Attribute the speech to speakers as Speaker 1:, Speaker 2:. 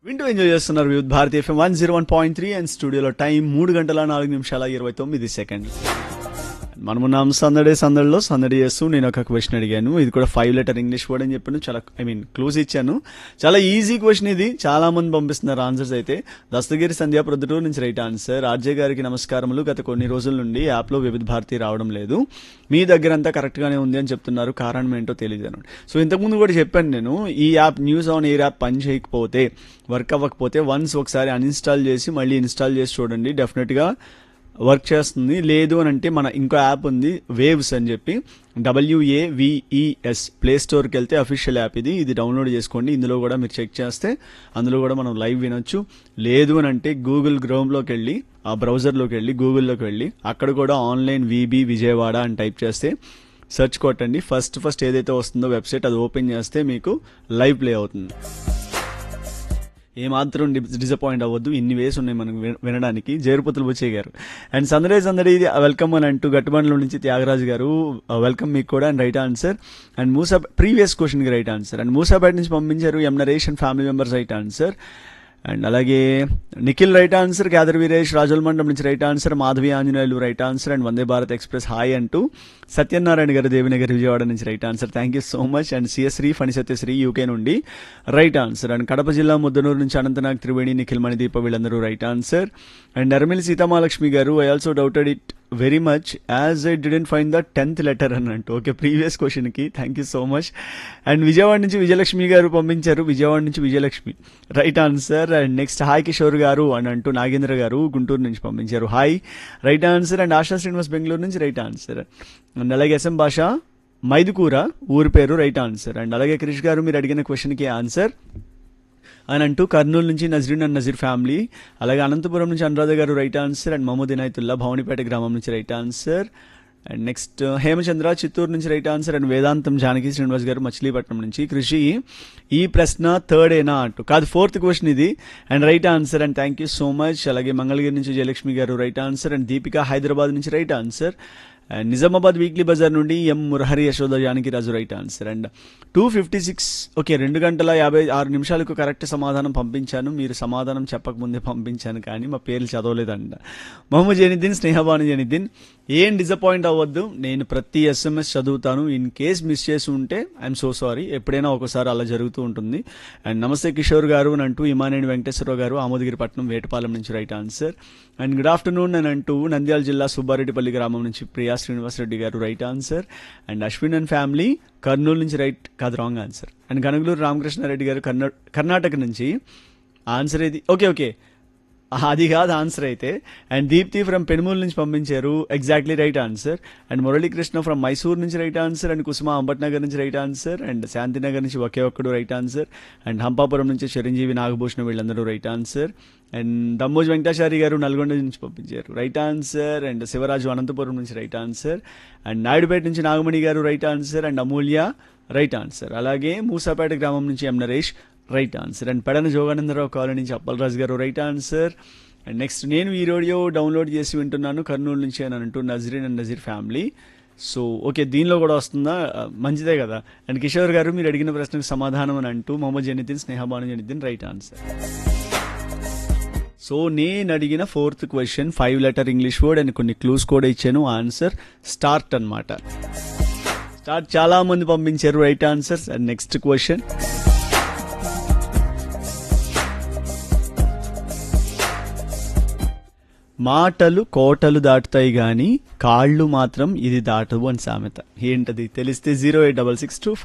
Speaker 1: వింటూ ఎంజాయ్ చేస్తున్నారు Vividh Bharati FM one zero one point three and స్టూడియోలో టైం మూడు గంటల నాలుగు నిమిషాల ఇరవై తొమ్మిది సెకండ్ మనమున్నాం సందడే సందడిలో సందడి చేస్తూ నేను ఒక క్వశ్చన్ అడిగాను ఇది కూడా ఫైవ్ లెటర్ ఇంగ్లీష్ వర్డ్ అని చెప్పాను చాలా ఐ మీన్ క్లూజ్ ఇచ్చాను చాలా ఈజీ క్వశ్చన్ ఇది చాలా మంది పంపిస్తున్నారు ఆన్సర్స్ అయితే దస్తగిరి సంధ్యా ప్రొద్దుటూరు నుంచి రైట్ ఆన్సర్ ఆర్జే గారికి నమస్కారములు గత కొన్ని రోజుల నుండి యాప్లో వివిధ భారతి రావడం లేదు మీ దగ్గర అంతా కరెక్ట్గానే ఉంది అని చెప్తున్నారు కారణం ఏంటో తెలియదు సో ఇంతకుముందు కూడా చెప్పాను నేను ఈ app news on air app పని చేయకపోతే వర్క్ అవ్వకపోతే వన్స్ ఒకసారి అన్ఇన్స్టాల్ చేసి మళ్ళీ ఇన్స్టాల్ చేసి చూడండి డెఫినెట్గా వర్క్ చేస్తుంది లేదు అని అంటే మన ఇంకో యాప్ ఉంది వేవ్స్ అని చెప్పి డబ్ల్యూఏవిఈఎస్ ప్లే స్టోర్కి వెళ్తే అఫీషియల్ యాప్ ఇది ఇది డౌన్లోడ్ చేసుకోండి ఇందులో కూడా మీరు చెక్ చేస్తే అందులో కూడా మనం లైవ్ వినొచ్చు లేదు అని అంటే గూగుల్ క్రోమ్లోకి వెళ్ళి ఆ బ్రౌజర్లోకి వెళ్ళి గూగుల్లోకి వెళ్ళి అక్కడ కూడా ఆన్లైన్ వీబీ విజయవాడ అని టైప్ చేస్తే సెర్చ్ కొట్టండి ఫస్ట్ ఫస్ట్ ఏదైతే వస్తుందో వెబ్సైట్ అది ఓపెన్ చేస్తే మీకు లైవ్ ప్లే అవుతుంది ఏమాత్రం డిసప్పాయింట్ అవ్వద్దు ఇన్ని వేస్ ఉన్నాయి మనకు విన- వినడానికి జేరుపతులు బుచ్చయ్య గారు అండ్ సందడే సందడి వెల్కమ్ అని అంటూ గట్టుబండ్ల నుంచి త్యాగరాజు గారు వెల్కమ్ మీకు కూడా అండ్ రైట్ ఆన్సర్ అండ్ మూసా ప్రీవియస్ క్వశ్చన్కి రైట్ ఆన్సర్ అండ్ మూసాపేట నుంచి పంపించారు M Naresh and family members right answer and అలాగే నిఖిల్ రైట్ ఆన్సర్ క్యాదర్ వీరేష్ రాజుల మండలం నుంచి right answer Madhavi Anjaneyulu right answer and Vande Bharat express hi అంటూ సత్యనారాయణ గారు దేవినగర్ విజయవాడ నుంచి right answer thank you so much and సిఎస్శ్రీ ఫణి సత్యశ్రీ యూకే నుండి రైట్ ఆన్సర్ అండ్ కడప జిల్లా ముద్దనూరు నుంచి అనంతనాగ్ త్రివేణి నిఖిల్ మణిదీప వీళ్ళందరూ right answer and Narmil Seethamahalakshmi గారు I also doubted it very much as I didn't find the tenth letter అన్నట్టు ఓకే ప్రీవియస్ క్వశ్చన్కి thank you so much and Vijayawada నుంచి విజయలక్ష్మి గారు పంపించారు విజయవాడ నుంచి Vijayalakshmi right answer and next hi Kishore గారు అని అంటూ నాగేంద్ర గారు గుంటూరు నుంచి పంపించారు hi right answer and Asha Srinivas Bengaluru నుంచి రైట్ ఆన్సర్ అండ్ అలాగే ఎస్ఎం భాష మైదుకూర ఊరి పేరు రైట్ ఆన్సర్ అండ్ అలాగే క్రిష్ గారు మీరు అడిగిన క్వశ్చన్కి ఆన్సర్ అని అంటూ కర్నూలు నుంచి నజరీన్ అండ్ నజీర్ ఫ్యామిలీ అలాగే అనంతపురం నుంచి అనురాధ గారు right answer and Mohammed Inayatullah Bhavanipeta గ్రామం నుంచి right answer and next Hemachandra Chittoor నుంచి రైట్ ఆన్సర్ అండ్ వేదాంతం జానకి శ్రీనివాస్ గారు మచిలీపట్నం నుంచి కృషి ఈ ప్రశ్న థర్డ్ ఏనా అంటూ కాదు ఫోర్త్ క్వశ్చన్ ఇది and right answer and thank you so much అలాగే మంగళగిరి నుంచి జయలక్ష్మి గారు right answer and Deepika Hyderabad నుంచి right answer and Nizamabad weekly bazaar నుండి M Murahari Yashoda Janaki Raju right answer and two fifty six okay రెండు గంటల యాభై ఆరు నిమిషాలకు కరెక్ట్ సమాధానం పంపించాను మీరు సమాధానం చెప్పకముందే పంపించాను కానీ మా పేర్లు చదవలేదంట మొహమ్మద్ జనిద్దీన్ స్నేహబాను జనిద్దీన్ ఏం డిసప్పాయింట్ అవ్వద్దు నేను ప్రతి ఎస్ఎంఎస్ చదువుతాను ఇన్ కేస్ మిస్ చేసి ఉంటే ఐఎమ్ సో సారీ ఎప్పుడైనా ఒకసారి అలా జరుగుతూ ఉంటుంది అండ్ నమస్తే కిషోర్ గారు అని అంటూ ఇమానేని వెంకటేశ్వరరావు గారు ఆమోదగిరిపట్నం వేటపాలెం నుంచి right answer and good afternoon అని అంటూ నంద్యాల జిల్లా సుబ్బారెడ్డిపల్లి గ్రామం నుంచి ప్రియా శ్రీనివాస్ రెడ్డి గారు right answer and Ashwin and family Kurnool నుంచి రైట్ కాదు wrong answer and Kanagaluru Ramakrishna Reddy గారు కర్ణా కర్ణాటక నుంచి ఆన్సర్ ఇది ఓకే ఓకే అది కాదు ఆన్సర్ అయితే అండ్ దీప్తి ఫ్రమ్ పెనుమూలు నుంచి పంపించారు exactly right answer and Muralikrishna from Mysore నుంచి right answer and Kusuma Ambatnagar నుంచి రైట్ ఆన్సర్ అండ్ శాంతినగర్ నుంచి ఒకే ఒక్కడు రైట్ ఆన్సర్ అండ్ హంపాపురం నుంచి చిరంజీవి నాగభూషణ వీళ్ళందరూ right answer and Dammoj Venkatachari గారు నల్గొండ నుంచి పంపించారు right answer and Sivaraju Anantapur నుంచి రైట్ ఆన్సర్ అండ్ నాయుడుపేట నుంచి నాగమణి గారు right answer and Amulya right answer అలాగే మూసాపేట గ్రామం నుంచి M Naresh right answer and Pedana Joganandarao colony నుంచి అప్పలరాజు గారు రైట్ ఆన్సర్ అండ్ నెక్స్ట్ నేను ఈ రేడియో డౌన్లోడ్ చేసి వింటున్నాను కర్నూలు నుంచి అని అంటూ Nazreen and Nazeer family so okay దీనిలో కూడా వస్తుందా ఆ, మంచిదే కదా అండ్ కిషోర్ గారు మీరు అడిగిన ప్రశ్నకు సమాధానం అని అంటూ Mohammed Janiddin Snehabanu Janiddin right answer so నేను అడిగిన fourth question five letter English word and కొన్ని క్లూస్ కూడా ఇచ్చాను ఆన్సర్ స్టార్ట్ అన్నమాట స్టార్ట్ చాలా మంది పంపించారు right answers and next question మాటలు కోటలు దాటుతాయి గాని కాళ్ళు మాత్రం ఇది దాటవు అని సామెత ఏంటది తెలిస్తే zero eight double six two